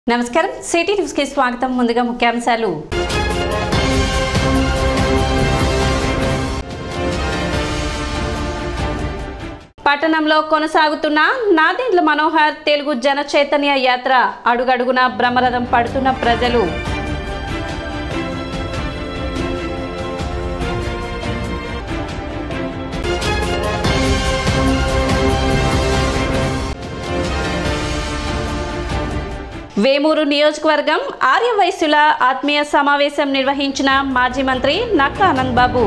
నమస్కారం city news కి స్వాగతం ముందుగా ముఖ్యాంశాలు పట్టణంలో కొనసాగుతున్న నాదెండ్ల మనోహర్ తెలుగు జన చైతన్య యాత్ర అడుగడుగున బ్రహ్మరథం పడుతున్న ప్రజలు వేమూరు నియోజకవర్గం ఆర్యవైశ్యుల ఆత్మీయ సమావేశం నిర్వహించిన మాజీ మంత్రి నక్కా ఆనంద్ బాబు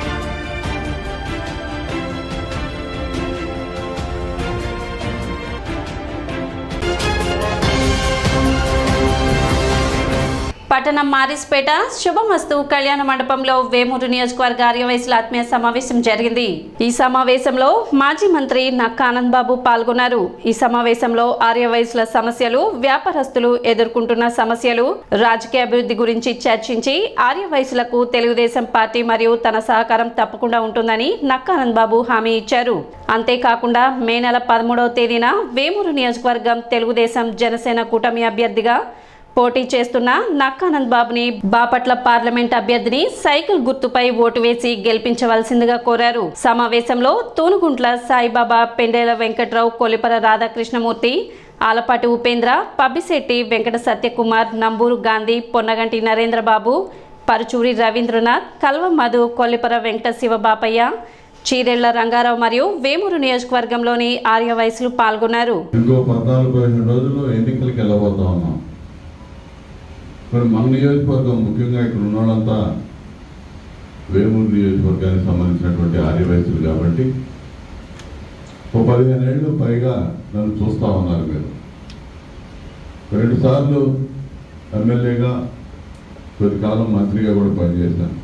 పట్టణం మారిస్పేట శుభమస్తు కళ్యాణ మండపంలో వేమూరు నియోజకవర్గ ఆర్యవయసుల ఆత్మీయ సమావేశం జరిగింది ఈ సమావేశంలో మాజీ మంత్రి నక్కా ఆనంద్ బాబు పాల్గొన్నారు ఈ సమావేశంలో ఆర్యవయసుల సమస్యలు వ్యాపారస్తులు ఎదుర్కొంటున్న సమస్యలు రాజకీయ అభివృద్ధి గురించి చర్చించి ఆర్యవయసులకు తెలుగుదేశం పార్టీ మరియు తన సహకారం తప్పకుండా ఉంటుందని నక్కా ఆనంద్ బాబు హామీ ఇచ్చారు అంతేకాకుండా మే నెల పదమూడవ తేదీన వేమూరు నియోజకవర్గం తెలుగుదేశం జనసేన కూటమి అభ్యర్థిగా పోటీ చేస్తున్న నక్కానంద్ బాబుని బాపట్ల పార్లమెంట్ అభ్యర్థిని సైకిల్ గుర్తుపై ఓటు వేసి గెలిపించవలసిందిగా కోరారు సమావేశంలో తూనుగుంట్ల సాయిబాబా పెండేల వెంకట్రావు కొలిపర రాధాకృష్ణమూర్తి ఆలపాటి ఉపేంద్ర పబ్బిశెట్టి వెంకట సత్యకుమార్ నంబూరు గాంధీ పొన్నగంటి నరేంద్రబాబు పరుచూరి రవీంద్రనాథ్ కల్వ మధు కొల్లిపర వెంకట శివబాపయ్య చీరెళ్ల రంగారావు మరియు వేమూరు నియోజకవర్గంలోని ఆర్య వయసులు పాల్గొన్నారు ఇంకో పద్నాలుగు పదిహేను రోజుల్లో ఎన్నికలకి వెళ్ళబోతా ఉన్నాం మరి మన నియోజకవర్గం ముఖ్యంగా ఇక్కడ ఉన్న వాళ్ళంతా వేమూరు నియోజకవర్గానికి సంబంధించినటువంటి ఆర్యవయసులు కాబట్టి ఓ పదిహేను ఏళ్ళు పైగా నన్ను చూస్తా ఉన్నారు మీరు రెండు సార్లు ఎమ్మెల్యేగా కొద్ది కాలం మంత్రిగా కూడా పనిచేశాను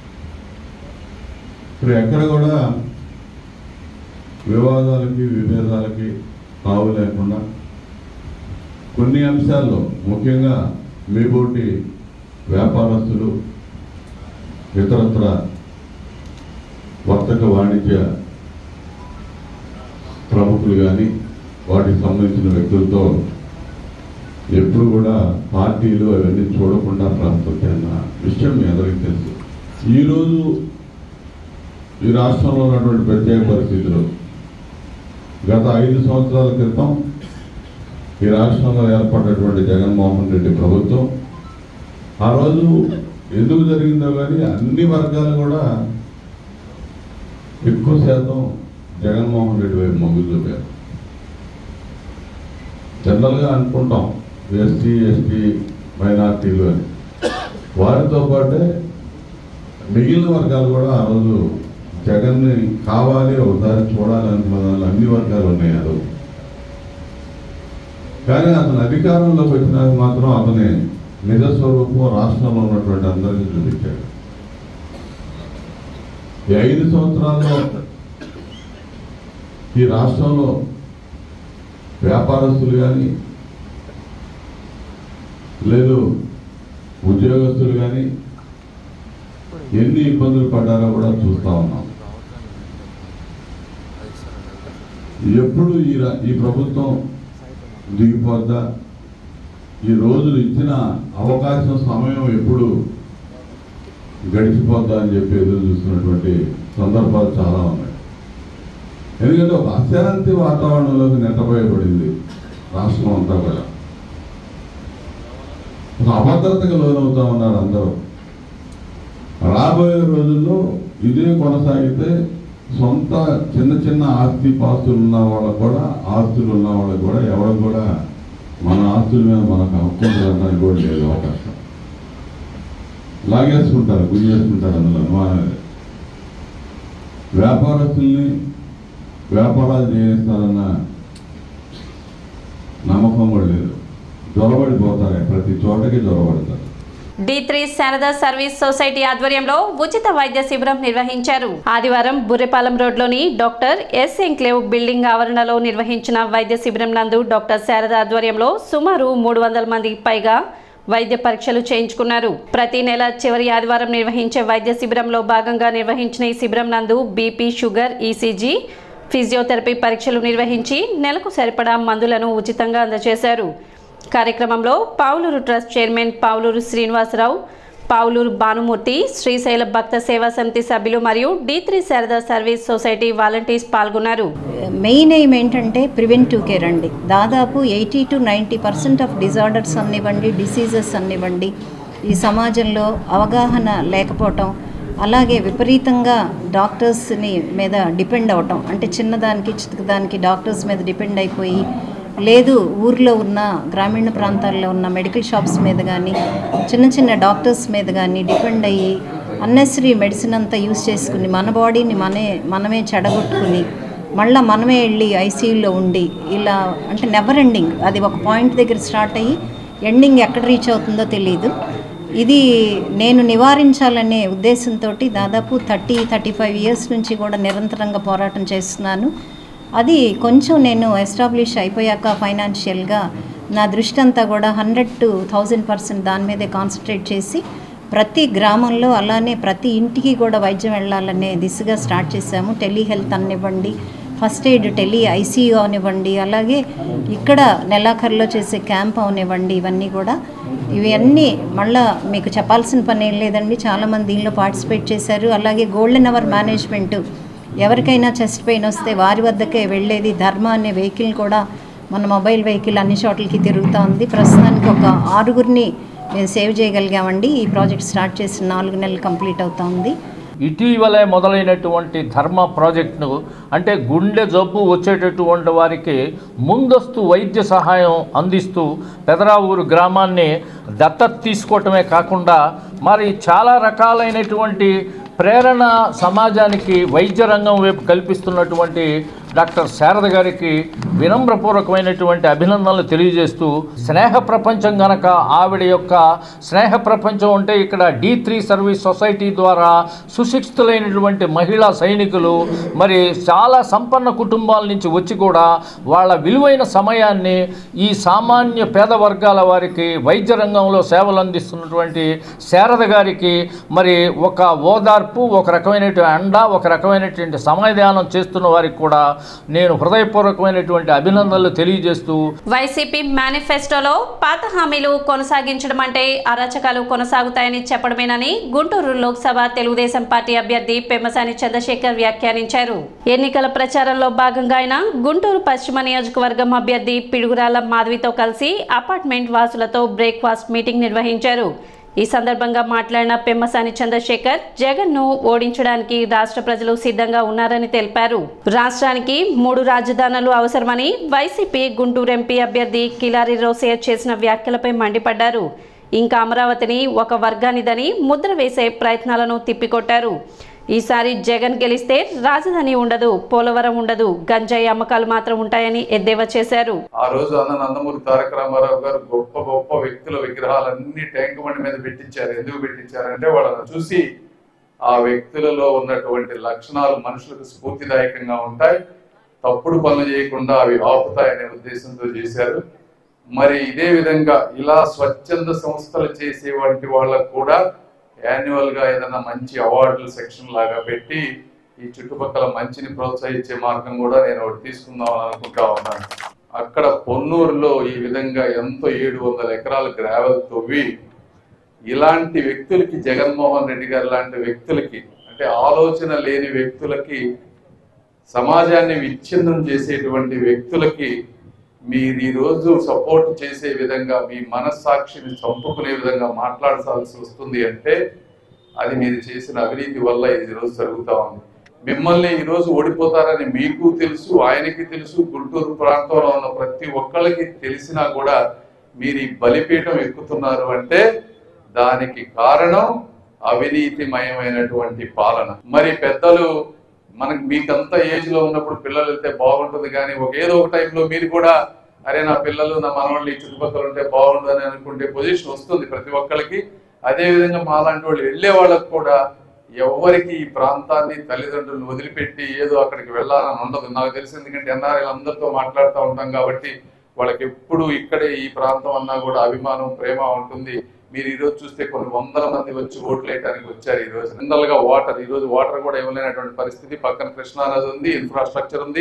ఇప్పుడు ఎక్కడ కూడా వివాదాలకి విభేదాలకి తావు లేకుండా కొన్ని అంశాల్లో ముఖ్యంగా మీబోటి వ్యాపారస్తులు ఇతరత్ర వర్తక వాణిజ్య ప్రముఖులు కానీ వాటికి సంబంధించిన వ్యక్తులతో ఎప్పుడు కూడా పార్టీలు అవన్నీ చూడకుండా ప్రాంతన్న విషయం మీ అందరికీ తెలుసు ఈరోజు ఈ రాష్ట్రంలో ఉన్నటువంటి ప్రత్యేక పరిస్థితులు గత ఐదు సంవత్సరాల క్రితం ఈ రాష్ట్రంలో ఏర్పడినటువంటి జగన్మోహన్ రెడ్డి ప్రభుత్వం ఆ రోజు ఎందుకు జరిగిందో కానీ అన్ని వర్గాలు కూడా ఎక్కువ శాతం జగన్మోహన్ రెడ్డి వైపు మొగ్గు చూపారు జనరల్గా అనుకుంటాం ఎస్టీ ఎస్టీ మైనార్టీలు అని వారితో పాటే మిగిలిన వర్గాలు కూడా ఆ రోజు జగన్ని కావాలి ఒకసారి చూడాలి అనుకున్న దానిలో అన్ని వర్గాలు ఉన్నాయి ఆ రోజు కానీ అతను అధికారంలోకి వచ్చినాక మాత్రం అతని నిజ స్వరూపం రాష్ట్రంలో ఉన్నటువంటి అందరికీ చూపించాడు ఈ ఐదు సంవత్సరాల్లో ఈ రాష్ట్రంలో వ్యాపారస్తులు కానీ లేదు ఉద్యోగస్తులు కానీ ఎన్ని ఇబ్బందులు పడ్డారో కూడా చూస్తా ఉన్నాం ఎప్పుడు ఈ రా- ఈ ప్రభుత్వం దిగిపోద్దా ఈ రోజులు ఇచ్చిన అవకాశం సమయం ఎప్పుడు గడిచిపోద్దా అని చెప్పి ఎదురు చూస్తున్నటువంటి సందర్భాలు చాలా ఉన్నాయి ఎందుకంటే ఒక అశాంతి వాతావరణంలోకి నెట్టబోయబడింది రాష్ట్రం అంతా కూడా ఒక అభద్రతకు లోనవుతా ఉన్నారు అందరూ రాబోయే రోజుల్లో ఇదే కొనసాగితే సొంత చిన్న చిన్న ఆస్తి పాస్తులు ఉన్న వాళ్ళకు కూడా ఆస్తులు ఉన్న వాళ్ళకు కూడా ఎవరికి కూడా మన ఆస్తుల మీద మనకు హక్కు ఉండడానికి కూడా లేదు అవకాశం లాగేసుకుంటారు గుంజేసుకుంటారు అందులో అనుమానం లేదు. వ్యాపారస్తుల్ని వ్యాపారాలు చేస్తారన్న నమ్మకం కూడా లేదు జ్వరబడిపోతారు ప్రతి చోటకి జ్వరబడతారు the three Sharada service society ఆధ్వర్యంలో ఉచిత వైద్య శిబిరం నిర్వహించారు ఆదివారం బుర్రెపాలెం రోడ్లోని డాక్టర్ ఎస్ ఎంక్లేవ్ బిల్డింగ్ ఆవరణలో నిర్వహించిన వైద్య శిబిరం నందు డాక్టర్ శారద ఆధ్వర్యంలో సుమారు మూడు వందల మందికి పైగా వైద్య పరీక్షలు చేయించుకున్నారు ప్రతి నెల చివరి ఆదివారం నిర్వహించే వైద్య శిబిరంలో భాగంగా నిర్వహించిన ఈ శిబిరం నందు బీపీ షుగర్ ఈసీజీ ఫిజియోథెరపీ పరీక్షలు నిర్వహించి నెలకు సరిపడా మందులను ఉచితంగా అందజేశారు కార్యక్రమంలో పావులూరు ట్రస్ట్ చైర్మన్ పావులూరు శ్రీనివాసరావు పావులూరు భానుమూర్తి శ్రీశైల భక్త సేవా సమితి సభ్యులు మరియు the three Sharada service society volunteers పాల్గొన్నారు మెయిన్ ఎయిమ్ ఏంటంటే ప్రివెంటివ్ కేర్ అండి దాదాపు eighty to ninety percent of disorders అనివ్వండి డిసీజెస్ అనివ్వండి ఈ సమాజంలో అవగాహన లేకపోవటం అలాగే విపరీతంగా డాక్టర్స్ని మీద డిపెండ్ అవటం అంటే చిన్నదానికి చిన్నదానికి డాక్టర్స్ మీద డిపెండ్ అయిపోయి లేదు ఊర్లో ఉన్న గ్రామీణ ప్రాంతాల్లో ఉన్న మెడికల్ షాప్స్ మీద కానీ చిన్న చిన్న డాక్టర్స్ మీద కానీ డిపెండ్ అయ్యి అన్నెసరీ మెడిసిన్ అంతా యూస్ చేసుకుని మన బాడీని మనమే మనమే చెడగొట్టుకుని మళ్ళీ మనమే వెళ్ళి ఐసీయూలో ఉండి ఇలా అంటే నెవర్ ఎండింగ్ అది ఒక పాయింట్ దగ్గర స్టార్ట్ అయ్యి ఎండింగ్ ఎక్కడ రీచ్ అవుతుందో తెలియదు ఇది నేను నివారించాలనే ఉద్దేశంతో దాదాపు థర్టీ థర్టీ ఫైవ్ ఇయర్స్ నుంచి కూడా నిరంతరంగా పోరాటం చేస్తున్నాను అది కొంచెం నేను ఎస్టాబ్లిష్ అయిపోయాక ఫైనాన్షియల్గా నా దృష్టి అంతా కూడా హండ్రెడ్ టు థౌజండ్ పర్సెంట్ దాని మీదే కాన్సన్ట్రేట్ చేసి ప్రతి గ్రామంలో అలానే ప్రతి ఇంటికి కూడా వైద్యం వెళ్ళాలనే దిశగా స్టార్ట్ చేశాము టెలిహెల్త్ అనివ్వండి ఫస్ట్ ఎయిడ్ టెలి ఐసీయూ అవనివ్వండి అలాగే ఇక్కడ నెలాఖరులో చేసే క్యాంప్ అవనివ్వండి ఇవన్నీ కూడా ఇవన్నీ మళ్ళా మీకు చెప్పాల్సిన పని ఏం లేదండి చాలామంది దీనిలో పార్టిసిపేట్ చేశారు అలాగే గోల్డెన్ అవర్ మేనేజ్మెంట్ ఎవరికైనా చెస్ట్ పెయిన్ వస్తే వారి వద్దకే వెళ్ళేది ధర్మ అనే వెహికల్ కూడా మన మొబైల్ వెహికల్ అన్ని చోట్లకి తిరుగుతూ ఉంది ప్రస్తుతానికి ఒక ఆరుగురిని మేము సేవ్ చేయగలిగామండి ఈ ప్రాజెక్ట్ స్టార్ట్ చేసి నాలుగు నెలలు కంప్లీట్ అవుతా ఉంది ఇటీవలే మొదలైనటువంటి ధర్మ ప్రాజెక్టును అంటే గుండె జబ్బు వచ్చేటటువంటి వారికి ముందస్తు వైద్య సహాయం అందిస్తూ పెదరావూరు గ్రామాన్ని దత్తత తీసుకోవటమే కాకుండా మరి చాలా రకాలైనటువంటి ప్రేరణ సమాజానికి వైద్య రంగం వైపు కల్పిస్తున్నటువంటి డాక్టర్ శారద గారికి వినమ్రపూర్వకమైనటువంటి అభినందనలు తెలియజేస్తూ స్నేహ ప్రపంచం గనక ఆవిడ యొక్క స్నేహ ప్రపంచం అంటే ఇక్కడ డి త్రీ సర్వీస్ సొసైటీ ద్వారా సుశిక్షితులైనటువంటి మహిళా సైనికులు మరి చాలా సంపన్న కుటుంబాల నుంచి వచ్చి కూడా వాళ్ళ విలువైన సమయాన్ని ఈ సామాన్య పేద వర్గాల వారికి వైద్య రంగంలో సేవలు అందిస్తున్నటువంటి శారద గారికి మరి ఒక ఓదార్పు ఒక రకమైనటువంటి అండ ఒక రకమైనటువంటి సమాధానం చేస్తున్న వారికి కూడా నేను హృదయపూర్వకమైనటువంటి అభినందనలు తెలియజేస్తూ వైసీపీ మేనిఫెస్టోలో పాత హామీలు కొనసాగించడం అంటే అరాచకాలు కొనసాగుతాయని చెప్పడమేనని గుంటూరు లోక్సభ తెలుగుదేశం పార్టీ అభ్యర్థి పెమ్మసాని చంద్రశేఖర్ వ్యాఖ్యానించారు ఎన్నికల ప్రచారంలో భాగంగా ఆయన గుంటూరు పశ్చిమ నియోజకవర్గం అభ్యర్థి పిడుగురాల మాధవితో కలిసి అపార్ట్మెంట్ వాసులతో బ్రేక్ఫాస్ట్ మీటింగ్ నిర్వహించారు ఈ సందర్భంగా మాట్లాడిన పెమ్మసాని చంద్రశేఖర్ జగన్ ను ఓడించడానికి రాష్ట్ర ప్రజలు సిద్ధంగా ఉన్నారని తెలిపారు రాష్ట్రానికి మూడు రాజధానులు అవసరమని వైసీపీ గుంటూరు ఎంపీ అభ్యర్థి కిలారి రోసయ్య చేసిన వ్యాఖ్యలపై మండిపడ్డారు ఇంకా అమరావతిని ఒక వర్గానిదని ముద్ర వేసే ప్రయత్నాలను తిప్పికొట్టారు ఈసారి జగన్ గెలిస్తే రాజధాని ఉండదు పోలవరం ఉండదు గంజాయి అమ్మకాలు మాత్రం ఉంటాయని ఎద్దేవా చేశారు ఆ రోజు అన్న నందమూరి తారక రామారావు గారు గొప్ప గొప్ప వ్యక్తుల విగ్రహాలన్నీ ట్యాంక్ బండి మీద పెట్టించారు ఎందుకు పెట్టించారంటే వాళ్ళని చూసి ఆ వ్యక్తులలో ఉన్నటువంటి లక్షణాలు మనుషులకు స్ఫూర్తిదాయకంగా ఉంటాయి తప్పుడు పనులు చేయకుండా అవి ఆపుతాయనే ఉద్దేశంతో చేశారు మరి ఇదే విధంగా ఇలా స్వచ్ఛంద సంస్థలు చేసే వంటి వాళ్ళకు కూడా యాన్యువల్ గా ఏదైనా మంచి అవార్డుల సెక్షన్ లాగా పెట్టి ఈ చుట్టుపక్కల మంచిని ప్రోత్సహించే మార్గం కూడా నేను ఒకటి తీసుకుందాం అనుకుంటా ఉన్నాను అక్కడ పొన్నూరులో ఈ విధంగా ఎంతో ఏడు వందల ఎకరాల గ్రావెల్ తవ్వి ఇలాంటి వ్యక్తులకి జగన్మోహన్ రెడ్డి గారు లాంటి వ్యక్తులకి అంటే ఆలోచన లేని వ్యక్తులకి సమాజాన్ని విచ్ఛిన్నం చేసేటువంటి వ్యక్తులకి మీరు ఈ రోజు సపోర్ట్ చేసే విధంగా మీ మనస్సాక్షిని చంపుకునే విధంగా మాట్లాడాల్సి వస్తుంది అంటే అది మీరు చేసిన అవినీతి వల్ల ఇది రోజు జరుగుతా ఉంది మిమ్మల్ని ఈ రోజు ఓడిపోతారని మీకు తెలుసు ఆయనకి తెలుసు గుంటూరు ప్రాంతంలో ఉన్న ప్రతి ఒక్కళ్ళకి తెలిసినా కూడా మీరు ఈ బలిపీఠం ఎక్కుతున్నారు అంటే దానికి కారణం అవినీతిమయమైనటువంటి పాలన మరి పెద్దలు మనకి మీకంతా ఏజ్ లో ఉన్నప్పుడు పిల్లలు వెళ్తే బాగుంటుంది కానీ ఒక ఏదో ఒక టైంలో మీరు కూడా అరే నా పిల్లలు నా మనవాళ్ళు ఈ చుట్టుపక్కల ఉంటే బాగుంటుందని అనుకుంటే పొజిషన్ వస్తుంది ప్రతి ఒక్కరికి అదే విధంగా మాలాంటి వాళ్ళు వెళ్ళే వాళ్ళకు కూడా ఎవరికి ఈ ప్రాంతాన్ని తల్లిదండ్రులను వదిలిపెట్టి ఏదో అక్కడికి వెళ్ళాలని ఉండదు నాకు తెలిసి ఎందుకంటే ఎన్ఆర్ఐ అందరితో మాట్లాడుతూ ఉంటాం కాబట్టి వాళ్ళకి ఎప్పుడు ఇక్కడే ఈ ప్రాంతం అన్నా కూడా అభిమానం ప్రేమ ఉంటుంది మీరు ఈ రోజు చూస్తే కొన్ని వందల మంది వచ్చి ఓట్లు వేయడానికి వచ్చారు ఈ రోజు జనరల్ గా వాటర్ ఈ రోజు వాటర్ కూడా ఇవ్వలేనటువంటి పరిస్థితి పక్కన కృష్ణానది ఉంది ఇన్ఫ్రాస్ట్రక్చర్ ఉంది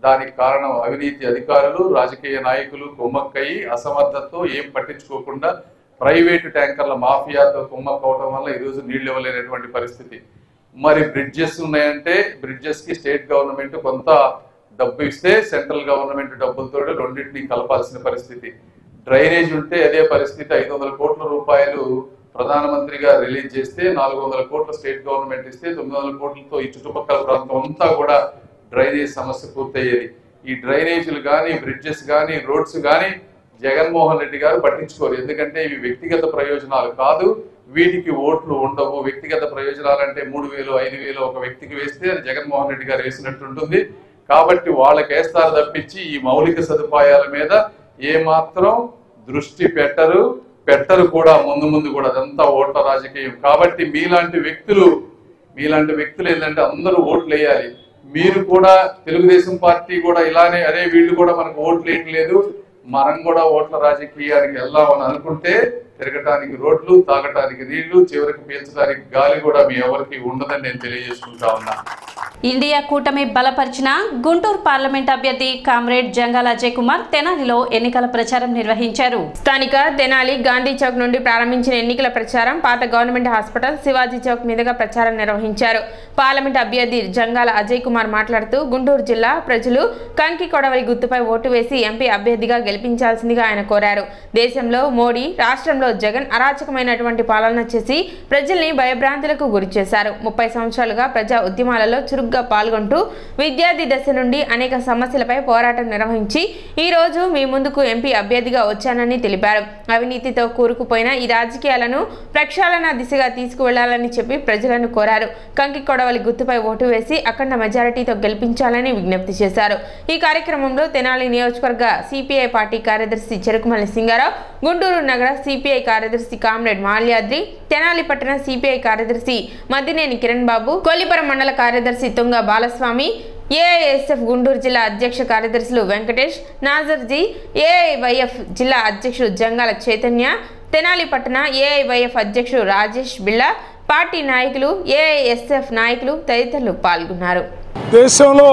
దానికి కారణం అవినీతి అధికారులు రాజకీయ నాయకులు కుమ్మక్కయి అసమర్థతతో ఏం పట్టించుకోకుండా ప్రైవేటు ట్యాంకర్ల మాఫియాతో కుమ్మక్కవటం వల్ల ఈరోజు నీళ్లు ఇవ్వలేనటువంటి పరిస్థితి మరి బ్రిడ్జెస్ ఉన్నాయంటే బ్రిడ్జెస్ కి స్టేట్ గవర్నమెంట్ కొంత డబ్బు ఇస్తే సెంట్రల్ గవర్నమెంట్ డబ్బులతో రెండింటిని కలపాల్సిన పరిస్థితి డ్రైనేజ్ ఉంటే అదే పరిస్థితి ఐదు వందల కోట్ల రూపాయలు ప్రధానమంత్రిగా రిలీజ్ చేస్తే నాలుగు వందల కోట్ల స్టేట్ గవర్నమెంట్ ఇస్తే తొమ్మిది వందల కోట్లతో ఈ చుట్టుపక్కల ప్రాంతం అంతా కూడా డ్రైనేజ్ సమస్య పూర్తయ్యేది ఈ డ్రైనేజీలు కానీ బ్రిడ్జెస్ కానీ రోడ్స్ కానీ జగన్మోహన్ రెడ్డి గారు పట్టించుకోరు ఎందుకంటే ఇవి వ్యక్తిగత ప్రయోజనాలు కాదు వీటికి ఓట్లు ఉండవు వ్యక్తిగత ప్రయోజనాలు అంటే మూడు వేలు ఐదు వేలు ఒక వ్యక్తికి వేస్తే అది జగన్మోహన్ రెడ్డి గారు వేసినట్టు ఉంటుంది కాబట్టి వాళ్ళకి వేస్తారు తప్పించి ఈ మౌలిక సదుపాయాల మీద ఏ మాత్రం దృష్టి పెట్టరు పెట్టరు కూడా ముందు ముందు కూడా అదంతా ఓట్ల రాజకీయం కాబట్టి మీలాంటి వ్యక్తులు మీలాంటి వ్యక్తులు ఏంటంటే అందరూ ఓట్లు వేయాలి మీరు కూడా తెలుగుదేశం పార్టీ కూడా ఇలానే అరే వీళ్ళు కూడా మనకు ఓట్లు వేయట్లేదు మనం కూడా ఓట్ల రాజకీయానికి వెళ్దామని అనుకుంటే తిరగటానికి రోడ్లు తాగటానికి నీళ్లు చివరికి పీల్చడానికి గాలి కూడా మీ ఎవరికి ఉండదని నేను తెలియజేసుకుంటా ఉన్నా ఇండియా కూటమి బలపరిచిన గుంటూరు పార్లమెంట్ అభ్యర్థి కామ్రేడ్ జంగాల అజయ్ కుమార్ తెనాలిలో ఎన్నికల ప్రచారం నిర్వహించారు స్థానిక తెనాలి గాంధీ చౌక్ నుండి ప్రారంభించిన ఎన్నికల ప్రచారం పాత గవర్నమెంట్ హాస్పిటల్ శివాజీ చౌక్ మీదుగా ప్రచారం నిర్వహించారు పార్లమెంట్ అభ్యర్థి జంగాల అజయ్ కుమార్ మాట్లాడుతూ గుంటూరు జిల్లా ప్రజలు కంకి కొడవలి గుర్తుపై ఓటు వేసి ఎంపీ అభ్యర్థిగా గెలిపించాల్సిందిగా ఆయన కోరారు దేశంలో మోడీ రాష్ట్రంలో జగన్ అరాచకమైనటువంటి పాలన చేసి ప్రజల్ని భయభ్రాంతులకు గురి చేశారు ముప్పై సంవత్సరాలుగా ప్రజా ఉద్యమాలలో చురుగ్గా పాల్గొంటూ విద్యార్థి దశ నుండి అనేక సమస్యలపై పోరాటం నిర్వహించి ఈ రోజు మీ ముందుకు ఎంపీ అభ్యర్థిగా వచ్చానని తెలిపారు అవినీతితో కూరుకుపోయిన ఈ రాజకీయాలను ప్రక్షాళన దిశగా తీసుకువెళ్లాలని చెప్పి ప్రజలను కోరారు కంకి కొడవలి గుర్తుపై ఓటు వేసి అఖండ మెజారిటీతో గెలిపించాలని విజ్ఞప్తి చేశారు ఈ కార్యక్రమంలో తెనాలి నియోజకవర్గ సిపిఐ పార్టీ కార్యదర్శి చెరుకుమల్లి సింగారావు గుంటూరు నగర సిపిఐ కార్యదర్శి కామ్రేడ్ మాల్యాద్రి తెనాలి పట్టణ సిపిఐ కార్యదర్శి మద్దినేని కిరణ్ బాబు కొల్లిపురం మండల కార్యదర్శి తుంగ బాలస్వామి ఏఐఎస్ఎఫ్ గుంటూరు జిల్లా అధ్యక్ష కార్యదర్శులు వెంకటేష్ నాజర్జీ ఏఐవైఎఫ్ జిల్లా అధ్యక్షుడు జంగాల చైతన్య తెనాలి పట్టణ ఏఐవైఎఫ్ అధ్యక్షుడు రాజేష్ బిళ్ళ పార్టీ నాయకులు ఏఐఎస్ఎఫ్ నాయకులు తదితరులు పాల్గొన్నారు దేశంలో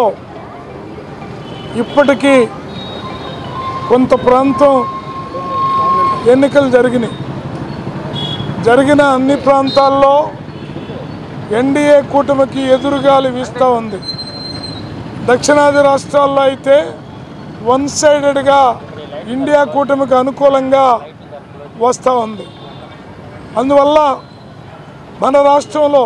ఇప్పటికీ కొంత ప్రాంతం ఎన్నికలు జరిగినాయి జరిగిన అన్ని ప్రాంతాల్లో ఎన్డీఏ కూటమికి ఎదురుగాలి వీస్తూ ఉంది దక్షిణాది రాష్ట్రాల్లో అయితే వన్ సైడెడ్గా ఇండియా కూటమికి అనుకూలంగా వస్తూ ఉంది అందువల్ల మన రాష్ట్రంలో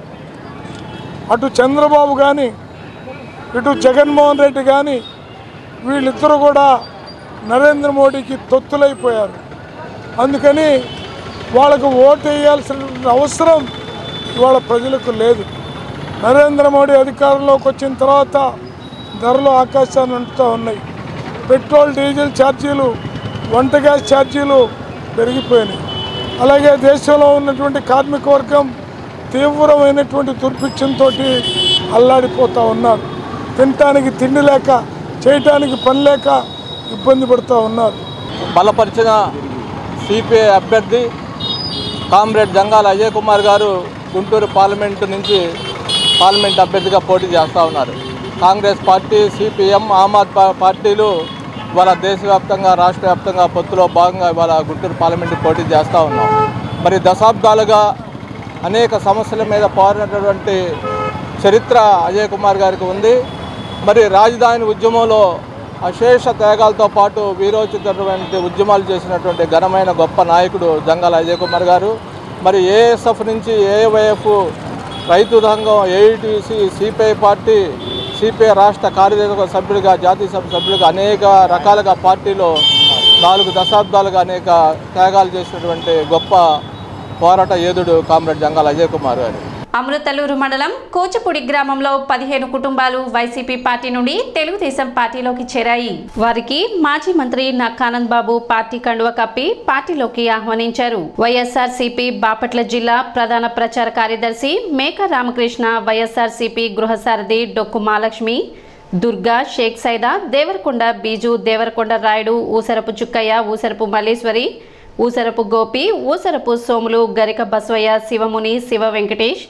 అటు చంద్రబాబు కానీ ఇటు జగన్మోహన్ రెడ్డి కానీ వీళ్ళిద్దరూ కూడా నరేంద్ర మోడీకి తొత్తులైపోయారు అందుకని వాళ్ళకు ఓటు వేయాల్సిన అవసరం ఇవాళ ప్రజలకు లేదు నరేంద్ర మోడీ అధికారంలోకి వచ్చిన తర్వాత ధరలు ఆకాశాన్ని అంటుతూ ఉన్నాయి పెట్రోల్ డీజిల్ ఛార్జీలు వంట గ్యాస్ ఛార్జీలు పెరిగిపోయినాయి అలాగే దేశంలో ఉన్నటువంటి కార్మిక వర్గం తీవ్రమైనటువంటి దుర్భిక్షంతో అల్లాడిపోతూ ఉన్నారు తినటానికి తిండి లేక చేయటానికి పని లేక ఇబ్బంది పడుతూ ఉన్నారు బలపరిచిన సిపిఐ అభ్యర్థి కామ్రేడ్ జంగాల అజయ్ కుమార్ గారు గుంటూరు పార్లమెంటు నుంచి పార్లమెంట్ అభ్యర్థిగా పోటీ చేస్తూ ఉన్నారు Congress party CPM Aam Aadmi పా- పార్టీలు ఇవాళ దేశవ్యాప్తంగా రాష్ట్ర వ్యాప్తంగా పొత్తులో భాగంగా ఇవాళ గుంటూరు పార్లమెంటు పోటీ చేస్తూ ఉన్నాం మరి దశాబ్దాలుగా అనేక సమస్యల మీద పోరాడినటువంటి చరిత్ర అజయ్ కుమార్ గారికి ఉంది మరి రాజధాని ఉద్యమంలో అశేష త్యాగాలతో పాటు వీరోచితటువంటి ఉద్యమాలు చేసినటువంటి ఘనమైన గొప్ప నాయకుడు జంగాల అజయ్ కుమార్ గారు మరి ఏఎస్ఎఫ్ నుంచి ఏవైఎఫ్ రైతు సంఘం ఏఐటీసీ సిపిఐ పార్టీ సిపిఐ రాష్ట్ర కార్యదర్శి సభ్యుడిగా జాతీయ సభ సభ్యుడిగా అనేక రకాలుగా పార్టీలో నాలుగు దశాబ్దాలుగా అనేక త్యాగాలు చేసినటువంటి గొప్ప పోరాట యోధుడు కామ్రేడ్ జంగాల అజయ్ కుమార్ గారు అమృతలూరు మండలం కోచపూడి గ్రామంలో పదిహేను కుటుంబాలు వైసీపీ పార్టీ నుండి తెలుగుదేశం పార్టీలోకి చేరాయి వారికి మాజీ మంత్రి నక్కానంద్ బాబు పార్టీ కండువ కప్పి పార్టీలోకి ఆహ్వానించారు వైఎస్ఆర్ సిపి బాపట్ల జిల్లా ప్రధాన ప్రచార కార్యదర్శి మేక రామకృష్ణ వైఎస్ఆర్ సిపి గృహసారథి డొక్కు Mahalakshmi Durga Sheikh Saida Devarakonda Biju Devarakonda Rayudu ఊసరపు చుక్కయ్య ఊసరపు Malleswari ఊసరపు Gopi Usarapu Somulu Garika Basavayya Shivamuni Shiva Venkatesh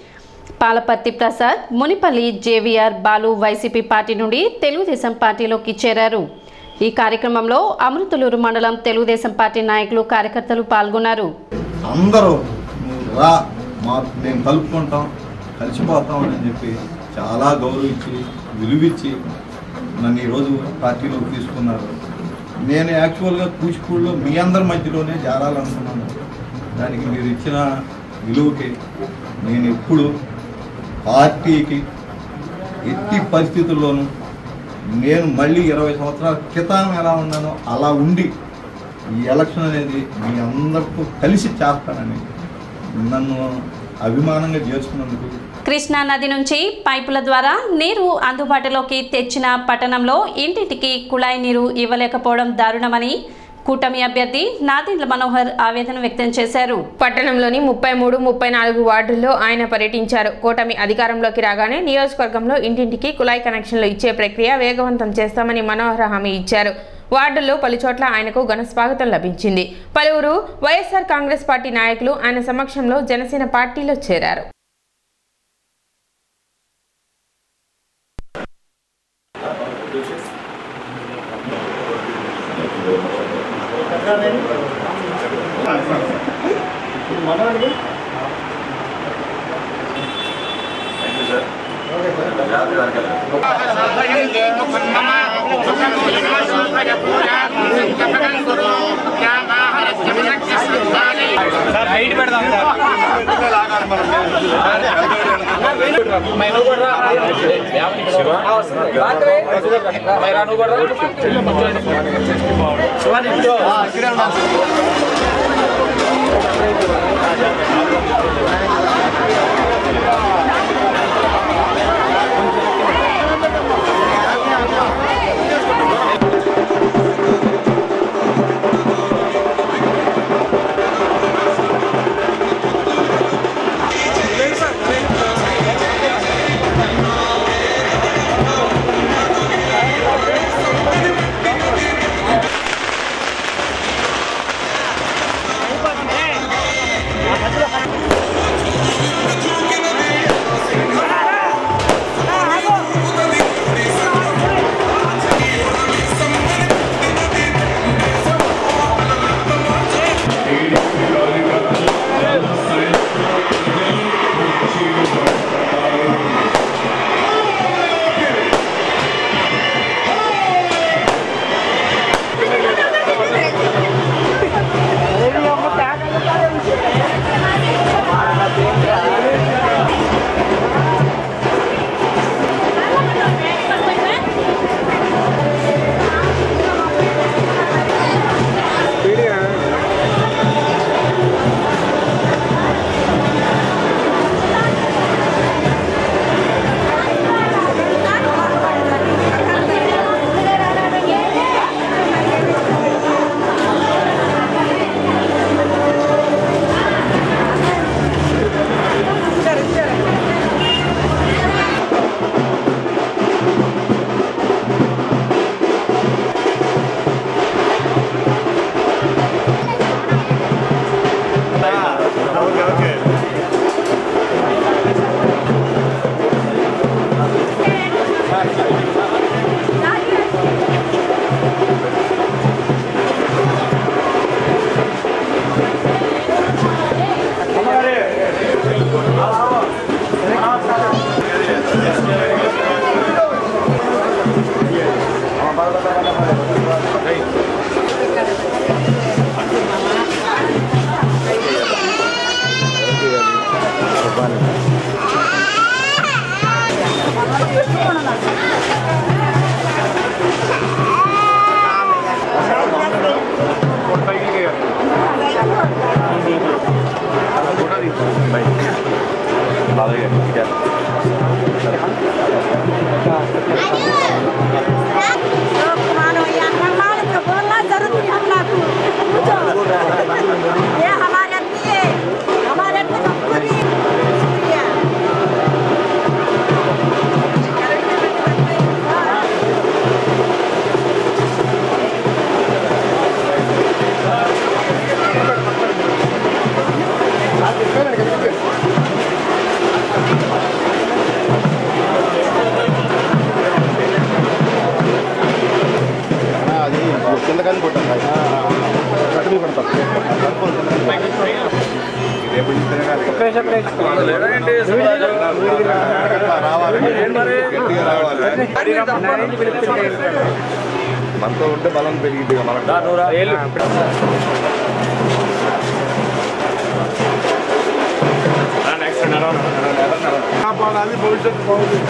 Palaparthi Prasad Munipalli JVR Balu YCP party నుండి తెలుగుదేశం పార్టీలోకి చేరారు ఈ కార్యక్రమంలో అమృతలూరు మండలం తెలుగుదేశం పార్టీ నాయకులు కార్యకర్తలు పాల్గొన్నారు అందరూ నువ్వు రా మా మేము కలుపుకుంటాం కలిసిపోతాం అని చెప్పి చాలా గౌరవించి విలువిచ్చి నన్ను ఈరోజు పార్టీలోకి తీసుకున్నారు నేను యాక్చువల్గా కూచిపూడిలో మీ అందరి మధ్యలోనే చేరాలనుకున్నాను దానికి మీరు ఇచ్చిన విలువకి నేను ఎప్పుడు పార్టీకి ఎట్టి పరిస్థితుల్లోనూ నేను మళ్ళీ ఇరవై సంవత్సరాల క్రితం ఎలా ఉన్నానో అలా ఉండి ఈ ఎలక్షన్ అనేది మీ అందరితో కలిసి చేస్తానని నన్ను అభిమానంగా చేసుకున్నందుకు కృష్ణా నది నుంచి పైపుల ద్వారా నీరు అందుబాటులోకి తెచ్చిన పట్టణంలో ఇంటింటికి కుళాయి నీరు ఇవ్వలేకపోవడం దారుణమని కూటమి అభ్యర్థి నాదెండ్ల మనోహర్ ఆవేదన వ్యక్తం చేశారు పట్టణంలోని ముప్పై మూడు ముప్పై నాలుగు వార్డుల్లో ఆయన పర్యటించారు కూటమి అధికారంలోకి రాగానే నియోజకవర్గంలో ఇంటింటికి కుళాయి కనెక్షన్లు ఇచ్చే ప్రక్రియ వేగవంతం చేస్తామని మనోహర్ హామీ ఇచ్చారు వార్డుల్లో పలుచోట్ల ఆయనకు ఘన స్వాగతం లభించింది పలువురు వైఎస్ఆర్ కాంగ్రెస్ పార్టీ నాయకులు ఆయన సమక్షంలో జనసేన పార్టీలో చేరారు మనతో ఉంటే బలం పెరిగింది కాపాడాలి భవిష్యత్తు బాగుంది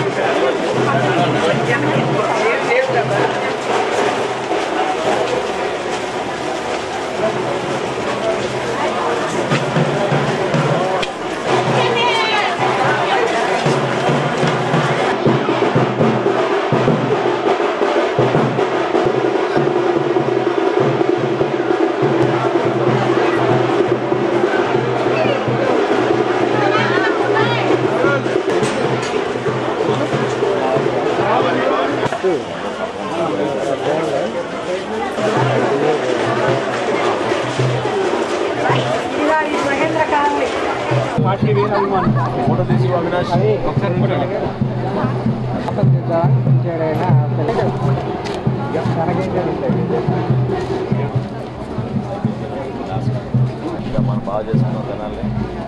మనం బాగా చేసుకున్నాం తినాలి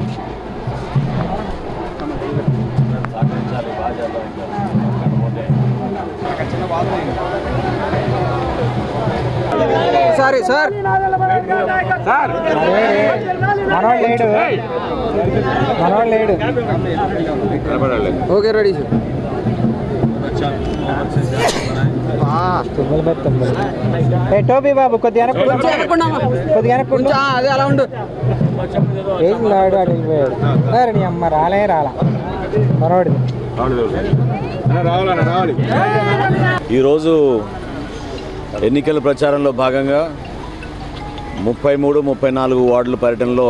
సహకరించాలి బాగా చేద్దాం ఇంకా కాకపోతే సారీ సార్ సార్ మనవాడు లేడు మనవాడు లేడు ఓకే రెడీ సార్ తుమ్మలు పెద్ద తుమ్మలు ఏ టోపీ బాబు కొద్దిగా వెనక్కు కొద్దిగా వెనక్కు అదే అలా ఉండు ఏం లాడు అటు వెళ్ళిపోయాడు అరే నీ అమ్మ రాలే రాలా మనవాడిది ఈరోజు ఎన్నికల ప్రచారంలో భాగంగా ముప్పై మూడు ముప్పై నాలుగు వార్డుల పర్యటనలో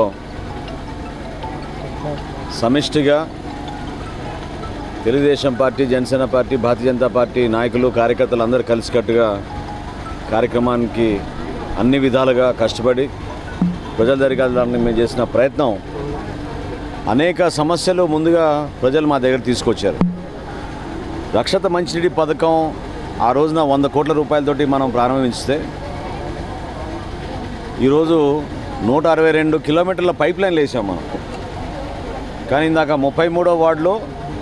సమిష్టిగా Telugu Desam party Janasena party Bharatiya Janata party నాయకులు కార్యకర్తలు అందరూ కలిసికట్టుగా కార్యక్రమానికి అన్ని విధాలుగా కష్టపడి ప్రజల దగ్గరికి మేము చేసిన ప్రయత్నం అనేక సమస్యలు ముందుగా ప్రజలు మా దగ్గర తీసుకొచ్చారు రక్షత మంచినీటి పథకం ఆ రోజున వంద కోట్ల రూపాయలతోటి మనం ప్రారంభించితే ఈరోజు నూట అరవై రెండు కిలోమీటర్ల పైప్ లైన్లు వేసాం మనం కానీ ఇందాక ముప్పై మూడో వార్డులో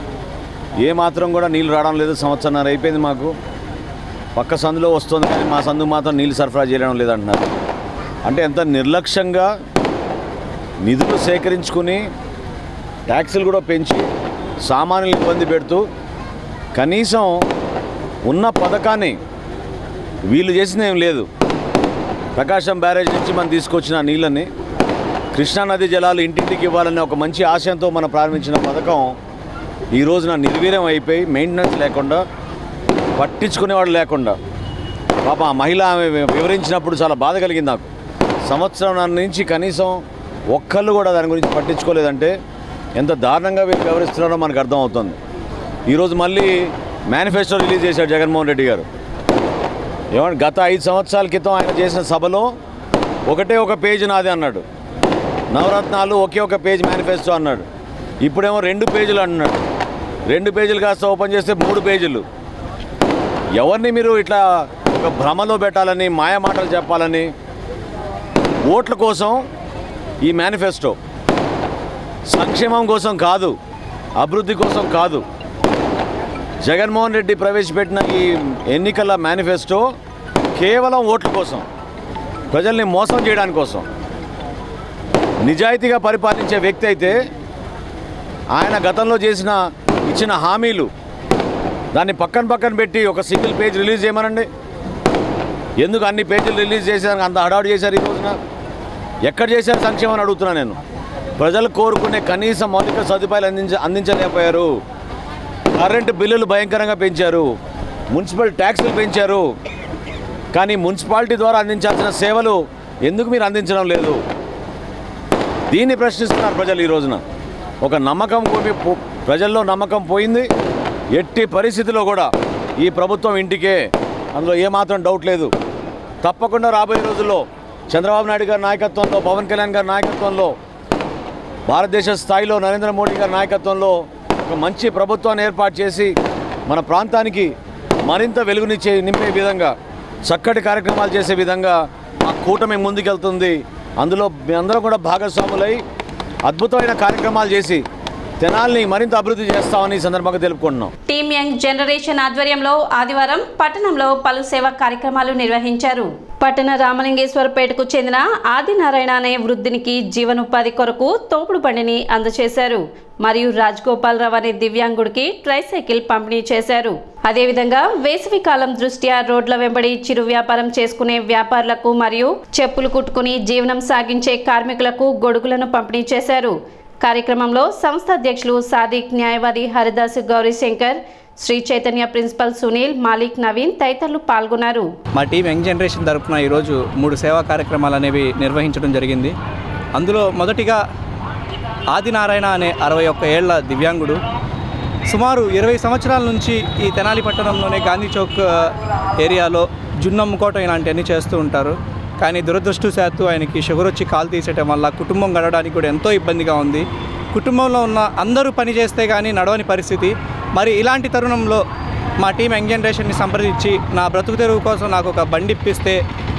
ఏ మాత్రం కూడా నీళ్ళు రావడం లేదు సంవత్సరంన్నర అయిపోయింది మాకు పక్క సందులో వస్తుంది కానీ మా సందు మాత్రం నీళ్ళు సరఫరా చేయడం లేదంటున్నారు అంటే ఎంత నిర్లక్ష్యంగా నిధులు సేకరించుకుని ట్యాక్సులు కూడా పెంచి సామాన్యులు ఇబ్బంది పెడుతూ కనీసం ఉన్న పథకాన్ని వీళ్ళు చేసింది ఏం లేదు ప్రకాశం బ్యారేజ్ నుంచి మనం తీసుకొచ్చిన నీళ్ళని కృష్ణానది జలాలు ఇంటింటికి ఇవ్వాలనే ఒక మంచి ఆశయంతో మనం ప్రారంభించిన పథకం ఈ రోజున నిర్వీర్యం అయిపోయి మెయింటెనెన్స్ లేకుండా పట్టించుకునేవాడు లేకుండా పాప ఆ మహిళ ఆమె వివరించినప్పుడు చాలా బాధ కలిగింది నాకు సంవత్సరం నుంచి కనీసం ఒక్కళ్ళు కూడా దాని గురించి పట్టించుకోలేదంటే ఎంత దారుణంగా వీళ్ళు వ్యవహరిస్తున్నారో మనకు అర్థమవుతుంది ఈరోజు మళ్ళీ మేనిఫెస్టో రిలీజ్ చేశాడు జగన్మోహన్ రెడ్డి గారు ఏమంటే గత ఐదు సంవత్సరాల క్రితం ఆయన చేసిన సభలో ఒకటే ఒక పేజీ నాది అన్నాడు నవరత్నాలు ఒకే ఒక పేజ్ మేనిఫెస్టో అన్నాడు ఇప్పుడేమో రెండు పేజీలు అంటున్నాడు రెండు పేజీలు కాస్త ఓపెన్ చేస్తే మూడు పేజీలు ఎవరిని మీరు ఇట్లా ఒక భ్రమలో పెట్టాలని మాయ మాటలు చెప్పాలని ఓట్ల కోసం ఈ మేనిఫెస్టో సంక్షేమం కోసం కాదు అభివృద్ధి కోసం కాదు జగన్మోహన్ రెడ్డి ప్రవేశపెట్టిన ఈ ఎన్నికల మేనిఫెస్టో కేవలం ఓట్ల కోసం ప్రజల్ని మోసం చేయడానికి కోసం నిజాయితీగా పరిపాలించే వ్యక్తి అయితే ఆయన గతంలో చేసిన ఇచ్చిన హామీలు దాన్ని పక్కన పక్కన పెట్టి ఒక సింగిల్ పేజ్ రిలీజ్ చేయమనండి ఎందుకు అన్ని పేజీలు రిలీజ్ చేశారు అంత హడావుడి చేశారు ఈ రోజున ఎక్కడ చేశారు సంక్షేమం అని అడుగుతున్నా నేను ప్రజలు కోరుకునే కనీస మౌలిక సదుపాయాలు అందించ అందించలేకపోయారు కరెంటు బిల్లులు భయంకరంగా పెంచారు మున్సిపల్ ట్యాక్సులు పెంచారు కానీ మున్సిపాలిటీ ద్వారా అందించాల్సిన సేవలు ఎందుకు మీరు అందించడం లేదు దీన్ని ప్రశ్నిస్తున్నారు ప్రజలు ఈ రోజున ఒక నమ్మకం పోయి పో- ప్రజల్లో నమ్మకం పోయింది ఎట్టి పరిస్థితిలో కూడా ఈ ప్రభుత్వం ఇంటికే అందులో ఏమాత్రం డౌట్ లేదు తప్పకుండా రాబోయే రోజుల్లో చంద్రబాబు నాయుడు గారి నాయకత్వంలో పవన్ కళ్యాణ్ గారి నాయకత్వంలో భారతదేశ స్థాయిలో నరేంద్ర మోడీ గారి నాయకత్వంలో ఒక మంచి ప్రభుత్వాన్ని ఏర్పాటు చేసి మన ప్రాంతానికి మరింత వెలుగునిచ్చే నింపే విధంగా చక్కటి కార్యక్రమాలు చేసే విధంగా ఆ కూటమి ముందుకెళ్తుంది అందులో మీ అందరం కూడా భాగస్వాములై అద్భుతమైన కార్యక్రమాలు చేసి తెనాల్ని మరింత అభివృద్ధి చేస్తామని ఈ సందర్భంగా తెలుపుకుంటున్నాం టీమ్ యంగ్ జనరేషన్ ఆధ్వర్యంలో ఆదివారం పట్టణంలో పలు సేవా కార్యక్రమాలు నిర్వహించారు పట్టణ రామలింగేశ్వరపేటకు చెందిన ఆదినారాయణ అనే వృద్ధునికి జీవనోపాధి కొరకు తోపుడు బండిని అందజేశారు మరియు రాజగోపాలరావు అనే దివ్యాంగుడికి ట్రైసైకిల్ పంపిణీ చేశారు అదేవిధంగా వేసవి కాలం దృష్ట్యా రోడ్ల వెంబడి చిరు వ్యాపారం చేసుకునే వ్యాపారులకు మరియు చెప్పులు కుట్టుకుని జీవనం సాగించే కార్మికులకు గొడుగులను పంపిణీ చేశారు కార్యక్రమంలో సంస్థ అధ్యక్షులు సాదిక్ న్యాయవాది హరిదాసు గౌరీశంకర్ శ్రీ చైతన్య ప్రిన్సిపల్ సునీల్ మాలిక్ నవీన్ తదితరులు పాల్గొన్నారు మా టీం యంగ్ జనరేషన్ తరపున ఈరోజు మూడు సేవా కార్యక్రమాలు అనేవి నిర్వహించడం జరిగింది అందులో మొదటిగా ఆదినారాయణ అనే అరవై ఒక్క ఏళ్ల దివ్యాంగుడు సుమారు ఇరవై సంవత్సరాల నుంచి ఈ తెనాలి పట్టణంలోనే గాంధీ చౌక్ ఆ, ఏరియాలో జున్నమ్ముకోవటం ఇలాంటివన్నీ చేస్తూ ఉంటారు కానీ దురదృష్టవశాత్తు ఆయనకి షుగర్ వచ్చి కాలు తీసేయటం వల్ల కుటుంబం గడవడానికి కూడా ఎంతో ఇబ్బందిగా ఉంది కుటుంబంలో ఉన్న అందరూ పని చేస్తే కానీ నడవని పరిస్థితి మరి ఇలాంటి తరుణంలో మా టీం యంగ్ జనరేషన్ని సంప్రదించి నా బ్రతుకు తెరువు కోసం నాకు ఒక బండి ఇప్పిస్తే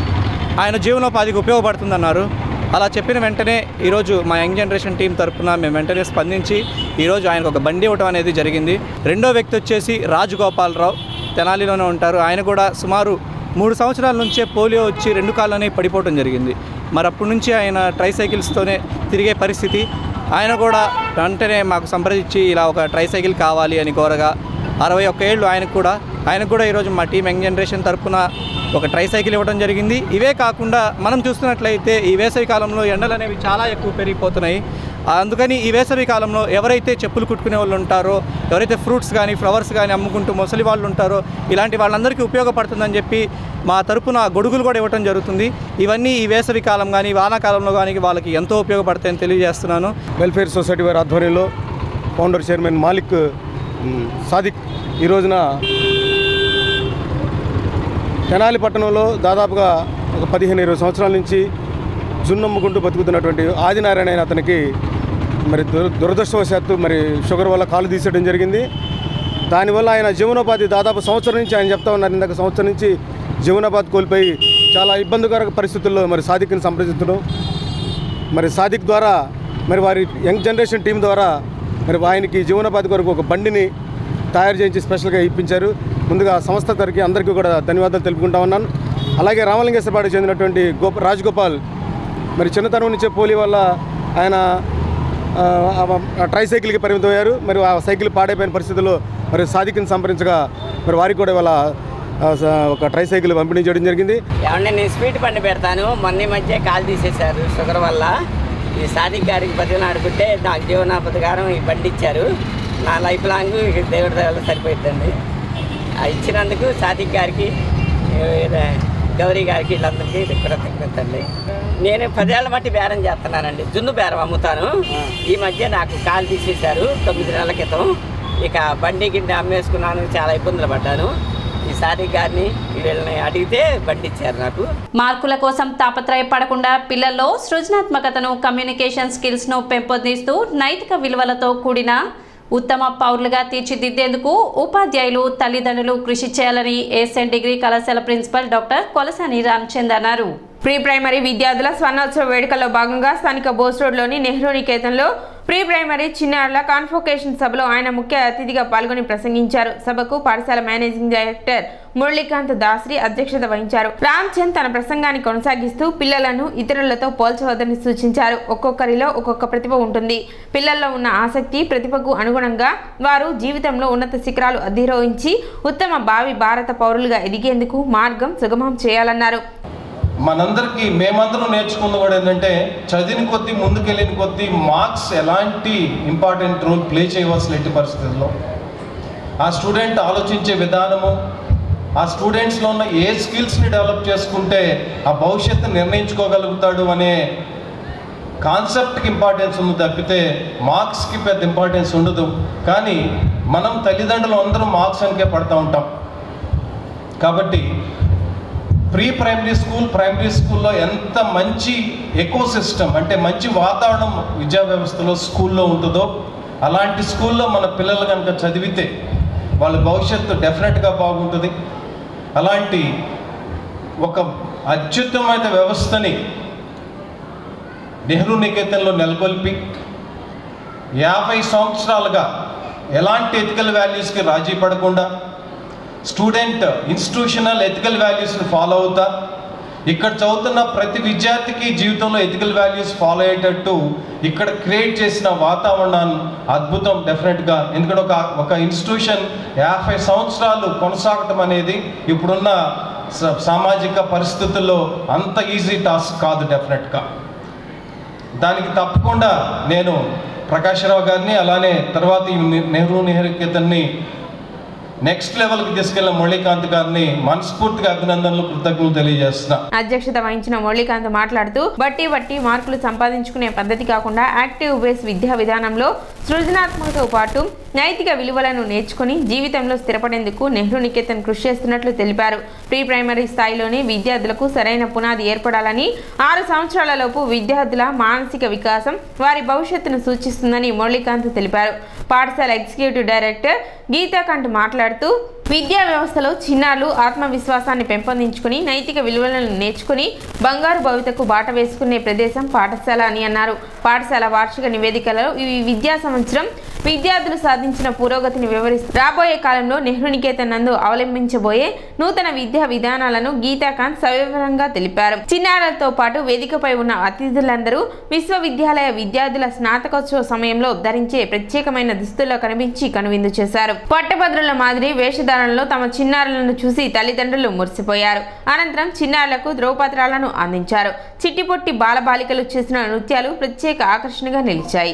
ఆయన జీవనోపాధికి ఉపయోగపడుతుందన్నారు అలా చెప్పిన వెంటనే ఈరోజు మా యంగ్ జనరేషన్ టీం తరపున మేము వెంటనే స్పందించి ఈరోజు ఆయనకు ఒక బండి ఇవ్వడం అనేది జరిగింది రెండో వ్యక్తి వచ్చేసి రాజగోపాలరావు తెనాలిలోనే ఉంటారు ఆయన కూడా సుమారు మూడు సంవత్సరాల నుంచే పోలియో వచ్చి రెండు కాళ్ళనే పడిపోవడం జరిగింది మరి అప్పటి నుంచి ఆయన ట్రైసైకిల్స్తోనే తిరిగే పరిస్థితి ఆయన కూడా వెంటనే మాకు సంప్రదించి ఇలా ఒక ట్రైసైకిల్ కావాలి అని కోరగా అరవై ఒక్క ఏళ్ళు ఆయనకు కూడా ఆయనకు కూడా ఈరోజు మా టీం యంగ్ జనరేషన్ తరపున ఒక ట్రైసైకిల్ ఇవ్వడం జరిగింది ఇవే కాకుండా మనం చూస్తున్నట్లయితే ఈ వేసవి కాలంలో ఎండలు అనేవి చాలా ఎక్కువ పెరిగిపోతున్నాయి అందుకని ఈ వేసవి కాలంలో ఎవరైతే చెప్పులు కుట్టుకునే వాళ్ళు ఉంటారో ఎవరైతే ఫ్రూట్స్ కానీ ఫ్లవర్స్ కానీ అమ్ముకుంటూ ముసలి వాళ్ళు ఉంటారో ఇలాంటి వాళ్ళందరికీ ఉపయోగపడుతుందని చెప్పి మా తరపున గొడుగులు కూడా ఇవ్వడం జరుగుతుంది ఇవన్నీ ఈ వేసవి కాలం కానీ వానాకాలంలో కానీ వాళ్ళకి ఎంతో ఉపయోగపడతాయని తెలియజేస్తున్నాను వెల్ఫేర్ సొసైటీ వారి ఆధ్వర్యంలో ఫౌండర్ చైర్మన్ మాలిక్ మ్, సాదిక్ ఈ రోజున తెనాలి పట్టణంలో దాదాపుగా ఒక పదిహేను ఇరవై సంవత్సరాల నుంచి జున్నమ్ముకుంటూ బతుకుతున్నటువంటి ఆదినారాయణ అయిన అతనికి మరి దుర దురదృష్టవశాత్తు మరి షుగర్ వల్ల కాలు తీసేయడం జరిగింది దానివల్ల ఆయన జీవనోపాధి దాదాపు సంవత్సరం నుంచి ఆయన చెప్తా ఉన్నారు ఇందాక సంవత్సరం నుంచి జీవనోపాధి కోల్పోయి చాలా ఇబ్బందికర పరిస్థితుల్లో మరి సాదిక్ని సంప్రదించడం మరి సాదిక్ ద్వారా మరి వారి యంగ్ జనరేషన్ టీం ద్వారా మరి ఆయనకి జీవనోపాధి కొరకు ఒక బండిని తయారు చేయించి స్పెషల్గా ఇప్పించారు ముందుగా ఆ సంస్థ తరఫుకి అందరికీ కూడా ధన్యవాదాలు తెలుపుకుంటా ఉన్నాను అలాగే రామలింగేశ్వరపాటికి చెందినటువంటి గోప రాజగోపాల్ మరి చిన్నతనం నుంచే పోలి వల్ల ఆయన ఆ, ఆ ట్రైసైకిల్కి పరిమితమయ్యారు మరి ఆ సైకిల్ పాడైపోయిన పరిస్థితుల్లో మరి సాదిక్ని సంప్రదించగా మరి వారికి కూడా ఇవాళ ఆ, స- ఒక ట్రైసైకిల్ పంపిణీ చేయడం జరిగింది ఏమంటే నేను స్వీట్ బండి పెడతాను మొన్న ఈ మధ్య కాల్ తీసేశారు షుగర్ వల్ల ఈ సాదిక్ గారికి బతికి ఆడుకుంటే నాకు జీవనాపదకారం ఈ బండి ఇచ్చారు నా లైఫ్ లాంగ్ ఇక దేవుడి దగ్గర సరిపోతుందండి ఆ ఇచ్చినందుకు సాదిక్ గారికి ఏ, గౌరీ గారికి వీళ్ళందరికీ కృతజ్ఞతండి నేను పదేళ్ల మట్టి బేరం చేస్తున్నానండి జున్ను బేరం అమ్ముతాను ఈ మధ్య నాకు కాలు తీసేశారు తొమ్మిది నెలల క్రితం ఇక బండి గిన్నె అమ్మేసుకున్నాను చాలా ఇబ్బందులు పడ్డాను ఈ సాదిక్ గారిని వీళ్ళని అడిగితే బండి ఇచ్చారు నాకు మార్కుల కోసం తాపత్రయపడకుండా పిల్లల్లో సృజనాత్మకతను కమ్యూనికేషన్ స్కిల్స్ను పెంపొందిస్తూ నైతిక విలువలతో కూడిన ఉత్తమ పౌరులుగా తీర్చిదిద్దేందుకు ఉపాధ్యాయులు తల్లిదండ్రులు కృషి చేయాలని ఏసెన్ డిగ్రీ కళాశాల ప్రిన్సిపల్ డాక్టర్ కొలసాని రామచంద్ అన్నారు ప్రీ ప్రైమరీ విద్యార్థుల స్వర్ణోత్సవ వేడుకల్లో భాగంగా స్థానిక బోస్ రోడ్లోని నెహ్రూ నికేతన్లో ప్రీ ప్రైమరీ చిన్నారుల కాన్ఫోకేషన్ సభలో ఆయన ముఖ్య అతిథిగా పాల్గొని ప్రసంగించారు సభకు పాఠశాల మేనేజింగ్ డైరెక్టర్ మురళీకాంత్ దాస్రి అధ్యక్షత వహించారు రామ్చంద్ తన ప్రసంగాన్ని కొనసాగిస్తూ పిల్లలను ఇతరులతో పోల్చవద్దని సూచించారు ఒక్కొక్కరిలో ఒక్కొక్క ప్రతిభ ఉంటుంది పిల్లల్లో ఉన్న ఆసక్తి ప్రతిభకు అనుగుణంగా వారు జీవితంలో ఉన్నత శిఖరాలు అధిరోహించి ఉత్తమ భావి భారత పౌరులుగా ఎదిగేందుకు మార్గం సుగమం చేయాలన్నారు మనందరికీ మేమందరం నేర్చుకుంది కూడా ఏంటంటే చదివిన కొద్దీ ముందుకెళ్ళిన కొద్దీ మార్క్స్ ఎలాంటి ఇంపార్టెంట్ రోల్ ప్లే చేయవలసిన ఎట్టి పరిస్థితుల్లో ఆ స్టూడెంట్ ఆలోచించే విధానము ఆ స్టూడెంట్స్లో ఉన్న ఏ స్కిల్స్ని డెవలప్ చేసుకుంటే ఆ భవిష్యత్తు నిర్ణయించుకోగలుగుతాడు అనే కాన్సెప్ట్కి ఇంపార్టెన్స్ ఉంది తప్పితే మార్క్స్కి పెద్ద ఇంపార్టెన్స్ ఉండదు కానీ మనం తల్లిదండ్రులు అందరం మార్క్స్ అనికే పడతా ఉంటాం కాబట్టి ప్రీ ప్రైమరీ స్కూల్ ప్రైమరీ స్కూల్లో ఎంత మంచి ఎకో సిస్టమ్ అంటే మంచి వాతావరణం విద్యా వ్యవస్థలో స్కూల్లో ఉంటుందో అలాంటి స్కూల్లో మన పిల్లలు కనుక చదివితే వాళ్ళ భవిష్యత్తు డెఫినెట్గా బాగుంటుంది అలాంటి ఒక అత్యుత్తమైన వ్యవస్థని నెహ్రూ నికేతన్లో నెలకొల్పి యాభై సంవత్సరాలుగా ఎలాంటి ఎథికల్ వాల్యూస్కి రాజీ పడకుండా స్టూడెంట్ ఇన్స్టిట్యూషనల్ ఎథికల్ వాల్యూస్ని ఫాలో అవుతా ఇక్కడ చదువుతున్న ప్రతి విద్యార్థికి జీవితంలో ఎథికల్ వాల్యూస్ ఫాలో అయ్యేటట్టు ఇక్కడ క్రియేట్ చేసిన వాతావరణాన్ని అద్భుతం డెఫినెట్గా ఎందుకంటే ఒక ఒక ఇన్స్టిట్యూషన్ యాభై సంవత్సరాలు కొనసాగటం అనేది ఇప్పుడున్న స- సామాజిక పరిస్థితుల్లో అంత ఈజీ టాస్క్ కాదు డెఫినెట్గా దానికి తప్పకుండా నేను ప్రకాశ్రావు గారిని అలానే తర్వాత ఈ నె- నెహ్రూ నిహరికేతన్ని నెక్స్ట్ లెవెల్కి తీసుకెళ్ళిన మురళీకాంత్ గారిని మనస్ఫూర్తిగా అభినందనలు కృతజ్ఞతలు తెలియజేస్తున్నా అధ్యక్షత వహించిన మురళీకాంత్ మాట్లాడుతూ బట్టి బట్టి మార్కులు సంపాదించుకునే పద్ధతి కాకుండా యాక్టివ్ బేస్ విద్యా విధానంలో సృజనాత్మకతో పాటు నైతిక విలువలను నేర్చుకుని జీవితంలో స్థిరపడేందుకు నెహ్రూ నికేతన్ కృషి చేస్తున్నట్లు తెలిపారు ప్రీ ప్రైమరీ స్థాయిలోనే విద్యార్థులకు సరైన పునాది ఏర్పడాలని ఆరు సంవత్సరాలలోపు విద్యార్థుల మానసిక వికాసం వారి భవిష్యత్తును సూచిస్తుందని మురళీకాంత్ తెలిపారు పాఠశాల ఎగ్జిక్యూటివ్ డైరెక్టర్ గీతాకాంత్ మాట్లాడుతూ విద్యా వ్యవస్థలో చిన్నారులు ఆత్మవిశ్వాసాన్ని పెంపొందించుకుని నైతిక విలువలను నేర్చుకుని బంగారు భవితకు బాట వేసుకునే ప్రదేశం పాఠశాల అని అన్నారు పాఠశాల వార్షిక నివేదికలో ఈ విద్యా సంవత్సరం విద్యార్థులు సాధించిన పురోగతిని వివరిస్తూ రాబోయే కాలంలో నెహ్రూ నికేతన్ నందు అవలంబించబోయే నూతన విద్యా విధానాలను గీతాకాంత్ సవివరంగా తెలిపారు చిన్నారులతో పాటు వేదికపై ఉన్న అతిథులందరూ విశ్వవిద్యాలయ విద్యార్థుల స్నాతకోత్సవ సమయంలో ధరించే ప్రత్యేకమైన దుస్తుల్లో కనిపించి కనువిందు చేశారు పట్టభద్రుల మాదిరి వేషధారణలో తమ చిన్నారులను చూసి తల్లిదండ్రులు మురిసిపోయారు అనంతరం చిన్నారులకు ద్రౌపత్రాలను అందించారు చిట్టిపొట్టి బాలబాలికలు చేసిన నృత్యాలు ప్రత్యేక ఆకర్షణగా నిలిచాయి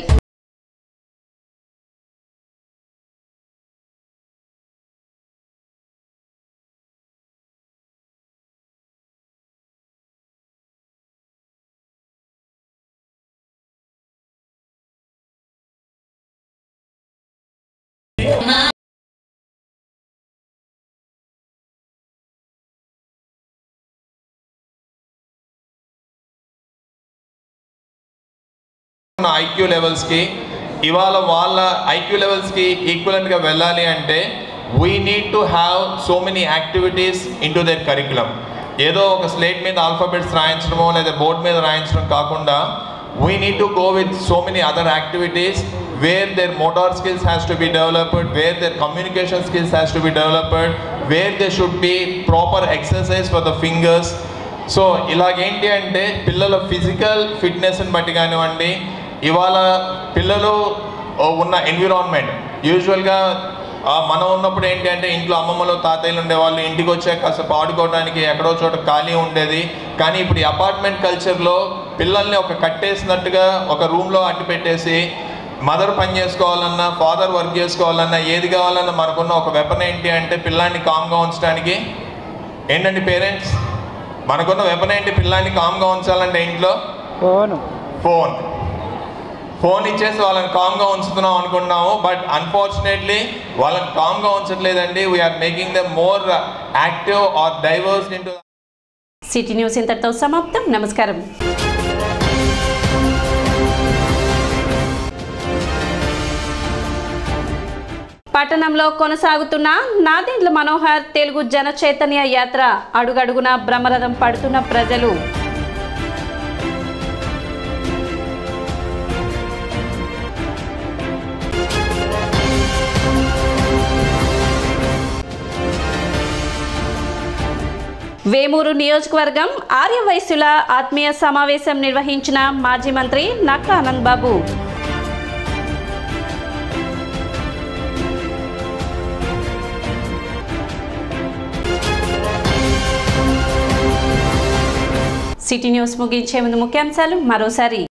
ఉన్న ఐక్యూ లెవెల్స్కి ఇవాళ వాళ్ళ ఐక్యూ లెవెల్స్కి ఈక్వలెంట్గా వెళ్ళాలి అంటే we need to have so many activities in to their curriculum ఏదో ఒక స్లేట్ మీద ఆల్ఫాబెట్స్ రాయించడమో లేదా బోర్డ్ మీద రాయించడం కాకుండా we need to go with so many other activities where there motor skills has to be developed where there communication skills has to be developed where they should be proper exercise for the fingers so ఇలాగేంటి అంటే పిల్లల physical ఫిట్నెస్ని బట్టి కానివ్వండి ఇవాళ పిల్లలు ఉన్న environment యూజువల్గా మనం ఉన్నప్పుడు ఏంటి అంటే ఇంట్లో అమ్మమ్మలు తాతయ్యలు ఉండేవాళ్ళు ఇంటికి వచ్చాక కాసేపు ఆడుకోవడానికి ఎక్కడో చోట ఖాళీ ఉండేది కానీ ఇప్పుడు ఈ అపార్ట్మెంట్ కల్చర్లో పిల్లల్ని ఒక కట్టేసినట్టుగా ఒక రూమ్లో అట్టి పెట్టేసి మదర్ పని చేసుకోవాలన్నా ఫాదర్ వర్క్ చేసుకోవాలన్నా ఏది కావాలన్నా మనకున్న ఒక వెపన్ ఏంటి అంటే పిల్లాన్ని కామ్గా ఉంచడానికి ఏంటండి పేరెంట్స్ మనకున్న వెపన్ ఏంటి పిల్లాన్ని కామ్గా ఉంచాలంటే ఇంట్లో ఫోన్ ఫోన్ ఫోన్ ఇచ్చేసి వాళ్ళని కామ్గా ఉంచుతున్నాం అనుకుంటున్నాము బట్ అన్ఫార్చునేట్లీ వాళ్ళని కామ్గా ఉంచట్లేదండి we are making the more active or diverse into city news ఇంతటితో సమాప్తం నమస్కారం పట్టణంలో కొనసాగుతున్న నాదెండ్ల మనోహర్ తెలుగు జన చైతన్య యాత్ర అడుగడుగున బ్రహ్మరథం పడుతున్న ప్రజలు వేమూరు నియోజకవర్గం ఆర్యవైశ్యుల ఆత్మీయ సమావేశం నిర్వహించిన మాజీ మంత్రి నక్క ఆనంద్ బాబు సిటీ న్యూస్ ముగించే ముందు ముఖ్యాంశాలు మరోసారి